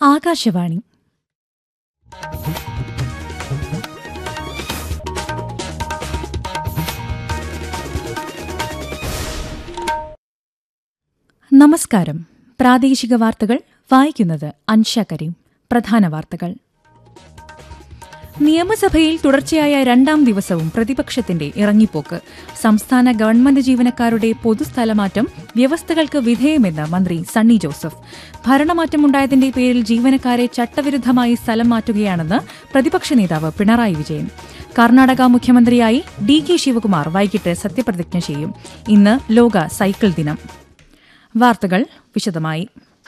ആകാശവാണി നമസ്കാരം പ്രാദേശിക വാർത്തകൾ വായിക്കുന്നത് അൻഷ കരീം പ്രധാന വാർത്തകൾ നിയമസഭയിൽ തുടർച്ചയായ രണ്ടാം ദിവസവും പ്രതിപക്ഷത്തിന്റെ ഇറങ്ങിപ്പോക്ക് സംസ്ഥാന ഗവൺമെന്റ് ജീവനക്കാരുടെ പൊതുസ്ഥലമാറ്റം വ്യവസ്ഥകൾക്ക് വിധേയമെന്ന് മന്ത്രി സണ്ണി ജോസഫ് ഭരണമാറ്റമുണ്ടായതിന്റെ പേരിൽ ജീവനക്കാരെ ചട്ടവിരുദ്ധമായി സ്ഥലം മാറ്റുകയാണെന്ന് പ്രതിപക്ഷ നേതാവ് പിണറായി വിജയൻ കർണാടക മുഖ്യമന്ത്രിയായി ഡി കെ ശിവകുമാർ വൈകിട്ട് സത്യപ്രതിജ്ഞ ചെയ്യും ഇന്ന് ലോക സൈക്കിൾ ദിനം വാർത്തകൾ വിശദമായി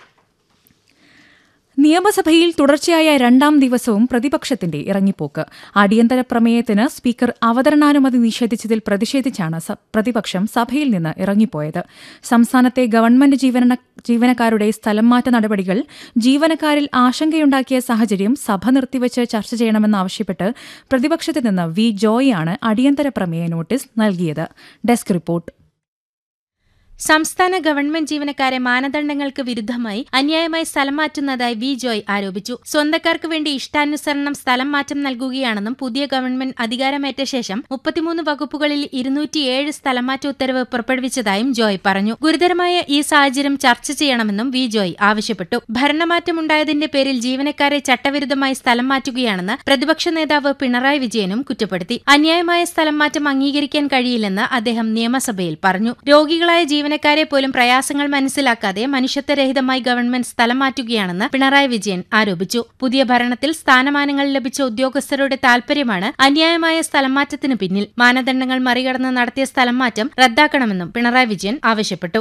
നിയമസഭയിൽ തുടർച്ചയായ രണ്ടാം ദിവസവും പ്രതിപക്ഷത്തിന്റെ ഇറങ്ങിപ്പോക്ക് അടിയന്തര പ്രമേയത്തിന് സ്പീക്കർ അവതരണാനുമതി നിഷേധിച്ചതിൽ പ്രതിഷേധിച്ചാണ് സ- പ്രതിപക്ഷം സഭയിൽ നിന്ന് ഇറങ്ങിപ്പോയത് സംസ്ഥാനത്തെ ഗവൺമെന്റ് ജീവന ജീവനക്കാരുടെ സ്ഥലം മാറ്റ നടപടികൾ ജീവനക്കാരിൽ ആശങ്കയുണ്ടാക്കിയ സാഹചര്യം സഭ നിർത്തിവച്ച് ചർച്ച ചെയ്യണമെന്നാവശ്യപ്പെട്ട് പ്രതിപക്ഷത്തു നിന്ന് വി ജോയിയാണ് അടിയന്തര പ്രമേയ നോട്ടീസ് നൽകിയത് ഡെസ്ക് റിപ്പോർട്ട് സംസ്ഥാന ഗവൺമെന്റ് ജീവനക്കാരെ മാനദണ്ഡങ്ങൾക്ക് വിരുദ്ധമായി അന്യായമായി സ്ഥലം മാറ്റുന്നതായി വി ജോയ് ആരോപിച്ചു സ്വന്തക്കാർക്ക് വേണ്ടി ഇഷ്ടാനുസരണം സ്ഥലം മാറ്റം നൽകുകയാണെന്നും പുതിയ ഗവൺമെന്റ് അധികാരമേറ്റ ശേഷം മുപ്പത്തിമൂന്ന് വകുപ്പുകളിൽ ഇരുന്നൂറ്റിയേഴ് സ്ഥലംമാറ്റ ഉത്തരവ് പുറപ്പെടുവിച്ചതായും ജോയ് പറഞ്ഞു ഗുരുതരമായ ഈ സാഹചര്യം ചർച്ച ചെയ്യണമെന്നും വി ജോയ് ആവശ്യപ്പെട്ടു ഭരണമാറ്റമുണ്ടായതിന്റെ പേരിൽ ജീവനക്കാരെ ചട്ടവിരുദ്ധമായി സ്ഥലം മാറ്റുകയാണെന്ന് പ്രതിപക്ഷ നേതാവ് പിണറായി വിജയനും കുറ്റപ്പെടുത്തി അന്യായമായ സ്ഥലം മാറ്റം അംഗീകരിക്കാൻ കഴിയില്ലെന്ന് അദ്ദേഹം നിയമസഭയിൽ പറഞ്ഞു രോഗികളായ ജീവനക്കാരെ പോലും പ്രയാസങ്ങൾ മനസ്സിലാക്കാതെ മനുഷ്യത്വരഹിതമായി ഗവൺമെന്റ് സ്ഥലം മാറ്റുകയാണെന്ന് പിണറായി വിജയൻ ആരോപിച്ചു പുതിയ ഭരണത്തിൽ സ്ഥാനമാനങ്ങൾ ലഭിച്ച ഉദ്യോഗസ്ഥരുടെ താൽപര്യമാണ് അന്യായമായ സ്ഥലം മാറ്റത്തിന് പിന്നിൽ മാനദണ്ഡങ്ങൾ മറികടന്ന് നടത്തിയ സ്ഥലം മാറ്റം റദ്ദാക്കണമെന്നും പിണറായി വിജയൻ ആവശ്യപ്പെട്ടു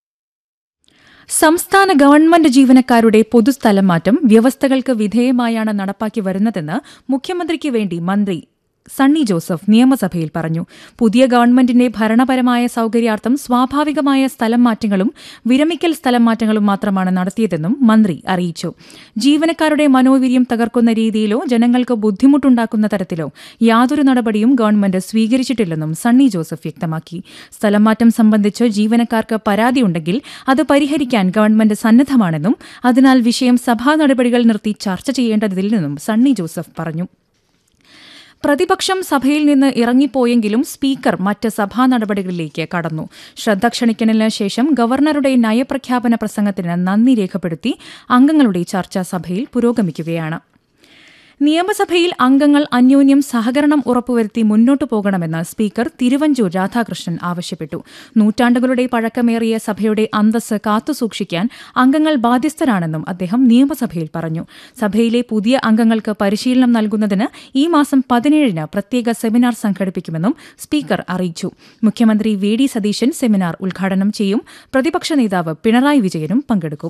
സംസ്ഥാന ഗവൺമെന്റ് ജീവനക്കാരുടെ പൊതുസ്ഥലം മാറ്റം വ്യവസ്ഥകൾക്ക് വിധേയമായാണ് നടപ്പാക്കി വരുന്നതെന്ന് മുഖ്യമന്ത്രിക്ക് വേണ്ടി മന്ത്രി സണ്ണി ജോസഫ് നിയമസഭയിൽ പറഞ്ഞു പുതിയ ഗവൺമെന്റിന്റെ ഭരണപരമായ സൌകര്യാർത്ഥം സ്വാഭാവികമായ സ്ഥലം മാറ്റങ്ങളും വിരമിക്കൽ സ്ഥലം മാറ്റങ്ങളും മാത്രമാണ് നടത്തിയതെന്നും മന്ത്രി അറിയിച്ചു ജീവനക്കാരുടെ മനോവീര്യം തകർക്കുന്ന രീതിയിലോ ജനങ്ങൾക്ക് ബുദ്ധിമുട്ടുണ്ടാക്കുന്ന തരത്തിലോ യാതൊരു നടപടിയും ഗവൺമെന്റ് സ്വീകരിച്ചിട്ടില്ലെന്നും സണ്ണി ജോസഫ് വ്യക്തമാക്കി സ്ഥലം മാറ്റം സംബന്ധിച്ച് ജീവനക്കാർക്ക് പരാതിയുണ്ടെങ്കിൽ അത് പരിഹരിക്കാൻ ഗവൺമെന്റ് സന്നദ്ധമാണെന്നും അതിനാൽ വിഷയം സഭാ നടപടികൾ നിർത്തി ചർച്ച ചെയ്യേണ്ടതില്ലെന്നും സണ്ണി ജോസഫ് പറഞ്ഞു പ്രതിപക്ഷം സഭയിൽ നിന്ന് ഇറങ്ങിപ്പോയെങ്കിലും സ്പീക്കർ മറ്റ് സഭാ നടപടികളിലേക്ക് കടന്നു ശ്രദ്ധ ക്ഷണിക്കലിന് ശേഷം ഗവർണറുടെ നയപ്രഖ്യാപന പ്രസംഗത്തിന് നന്ദി രേഖപ്പെടുത്തി അംഗങ്ങളുടെ ചർച്ച സഭയിൽ പുരോഗമിക്കുകയാണ് നിയമസഭയിൽ അംഗങ്ങൾ അന്യോന്യം സഹകരണം ഉറപ്പുവരുത്തി മുന്നോട്ടു പോകണമെന്ന് സ്പീക്കർ തിരുവഞ്ചൂർ രാധാകൃഷ്ണൻ ആവശ്യപ്പെട്ടു നൂറ്റാണ്ടുകളുടെ പഴക്കമേറിയ സഭയുടെ അന്തസ് കാത്തുസൂക്ഷിക്കാൻ അംഗങ്ങൾ ബാധ്യസ്ഥരാണെന്നും അദ്ദേഹം നിയമസഭയിൽ പറഞ്ഞു സഭയിലെ പുതിയ അംഗങ്ങൾക്ക് പരിശീലനം നൽകുന്നതിന് ഈ മാസം പതിനേഴിന് പ്രത്യേക സെമിനാർ സംഘടിപ്പിക്കുമെന്നും സ്പീക്കർ അറിയിച്ചു മുഖ്യമന്ത്രി വി ഡി സതീശൻ സെമിനാർ ഉദ്ഘാടനം ചെയ്യും പ്രതിപക്ഷ നേതാവ് പിണറായി വിജയനും പങ്കെടുക്കും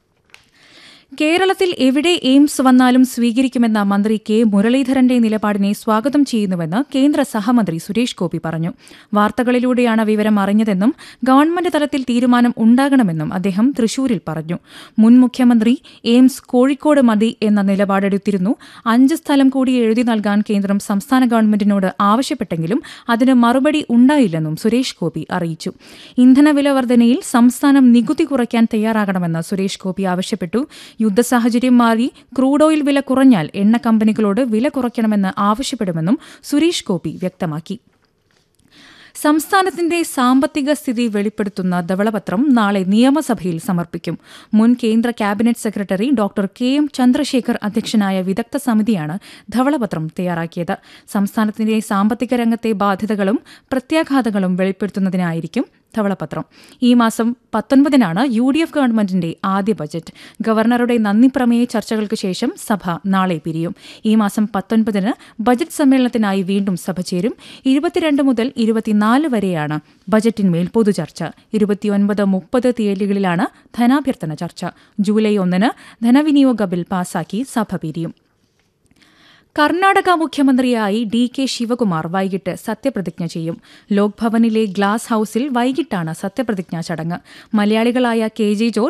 കേരളത്തിൽ എവിടെ എയിംസ് വന്നാലും സ്വീകരിക്കുമെന്ന മന്ത്രി കെ മുരളീധരന്റെ നിലപാടിനെ സ്വാഗതം ചെയ്യുന്നുവെന്ന് കേന്ദ്ര സഹമന്ത്രി സുരേഷ് ഗോപി പറഞ്ഞു വാർത്തകളിലൂടെയാണ് വിവരം അറിഞ്ഞതെന്നും ഗവൺമെന്റ് തലത്തിൽ തീരുമാനം ഉണ്ടാകണമെന്നും അദ്ദേഹം തൃശൂരിൽ പറഞ്ഞു മുൻ മുഖ്യമന്ത്രി എയിംസ് കോഴിക്കോട് മതി എന്ന നിലപാടെടുത്തിരുന്നു അഞ്ച് സ്ഥലം കൂടി എഴുതി നൽകാൻ കേന്ദ്രം സംസ്ഥാന ഗവൺമെന്റിനോട് ആവശ്യപ്പെട്ടെങ്കിലും അതിന് മറുപടി ഉണ്ടായില്ലെന്നും സുരേഷ് ഗോപി അറിയിച്ചു ഇന്ധനവില വർധനയിൽ സംസ്ഥാനം നികുതി കുറയ്ക്കാൻ തയ്യാറാകണമെന്ന് സുരേഷ് ഗോപി ആവശ്യപ്പെട്ടു യുദ്ധസാഹചര്യം മാറി ക്രൂഡ് ഓയിൽ വില കുറഞ്ഞാൽ എണ്ണ കമ്പനികളോട് വില കുറയ്ക്കണമെന്ന് ആവശ്യപ്പെടുമെന്നും സുരേഷ് ഗോപി വ്യക്തമാക്കി സംസ്ഥാനത്തിന്റെ സാമ്പത്തിക സ്ഥിതി വെളിപ്പെടുത്തുന്ന ധവളപത്രം നാളെ നിയമസഭയിൽ സമർപ്പിക്കും മുൻ കേന്ദ്ര cabinet secretary doctor K M Chandrasekhar അധ്യക്ഷനായ വിദഗ്ധ സമിതിയാണ് ധവളപത്രം തയ്യാറാക്കിയത് സംസ്ഥാനത്തിന്റെ സാമ്പത്തിക രംഗത്തെ ബാധ്യതകളും പ്രത്യാഘാതങ്ങളും വെളിപ്പെടുത്തുന്നതിനായിരിക്കും ധവളപത്രം ഈ മാസം പത്തൊൻപതിനാണ് യു ഡി എഫ് ഗവൺമെന്റിന്റെ ആദ്യ ബജറ്റ് ഗവർണറുടെ നന്ദി പ്രമേയ ചർച്ചകൾക്ക് ശേഷം സഭ നാളെ പിരിയും ഈ മാസം പത്തൊൻപതിന് ബജറ്റ് സമ്മേളനത്തിനായി വീണ്ടും സഭ ചേരും ഇരുപത്തിരണ്ട് മുതൽ ഇരുപത്തിനാല് വരെയാണ് ബജറ്റിന്മേൽ പൊതുചർച്ച ഇരുപത്തിയൊൻപത് മുപ്പത് തീയതികളിലാണ് ധനാഭ്യർത്ഥന ചർച്ച ജൂലൈ ഒന്നിന് ധനവിനിയോഗ ബിൽ പാസാക്കി സഭ പിരിയും കർണാടക മുഖ്യമന്ത്രിയായി ഡി കെ ശിവകുമാർ വൈകിട്ട് സത്യപ്രതിജ്ഞ ചെയ്യും ലോക്ഭവനിലെ ഗ്ലാസ് ഹൌസിൽ വൈകിട്ടാണ് സത്യപ്രതിജ്ഞാ ചടങ്ങ് മലയാളികളായ കെ ജെ ജോർജ്